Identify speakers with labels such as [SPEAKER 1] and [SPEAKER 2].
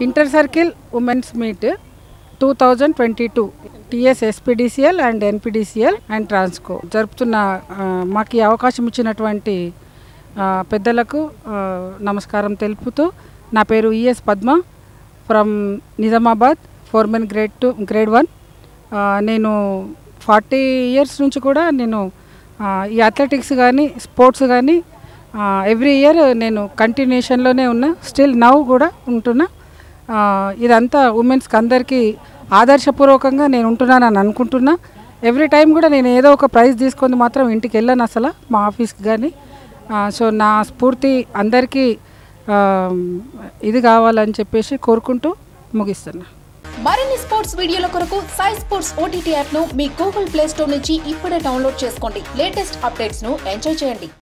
[SPEAKER 1] inter circle women's meet two thousand twenty two TS SPDCL and NPDCL and Transco జరుపుతున్న ఆ, మాకు ఈ అవకాశం ఇచ్చినటువంటి ఆ, పెద్దలకు ఆ, నమస్కారం తెలుపుతూ నా పేరు ES Padma from Nizamabad foreman grade two grade one నేను ఫార్టీ ఇయర్స్ నుంచి కూడా నేను ఆ, ఈ అథ్లెటిక్స్ కానీ స్పోర్ట్స్ కానీ ఎవ్రీ ఇయర్ నేను కంటిన్యూషన్లోనే ఉన్నా స్టిల్ నవ్ కూడా ఉంటున్నా ఆ, ఇదంతా ఉమెన్స్కి అందరికీ ఆదర్శపూర్వకంగా నేను ఉంటున్నానని అనుకుంటున్నా ఎవ్రీ టైం కూడా నేను ఏదో ఒక ప్రైజ్ తీసుకొని మాత్రం ఇంటికి వెళ్ళాను అసలు మా ఆఫీస్కి కానీ సో నా స్ఫూర్తి అందరికీ ఆ, ఇది కావాలని చెప్పేసి కోరుకుంటూ ముగిస్తున్నా
[SPEAKER 2] మరిన్ని స్పోర్ట్స్ వీడియోల కొరకు సాయి స్పోర్ట్స్ ఓటీటీ యాప్ ను మీ గూగుల్ ప్లే స్టోర్ నుంచి ఇప్పుడే డౌన్లోడ్ చేసుకోండి లేటెస్ట్ అప్డేట్స్ ను ఎంజాయ్ చేయండి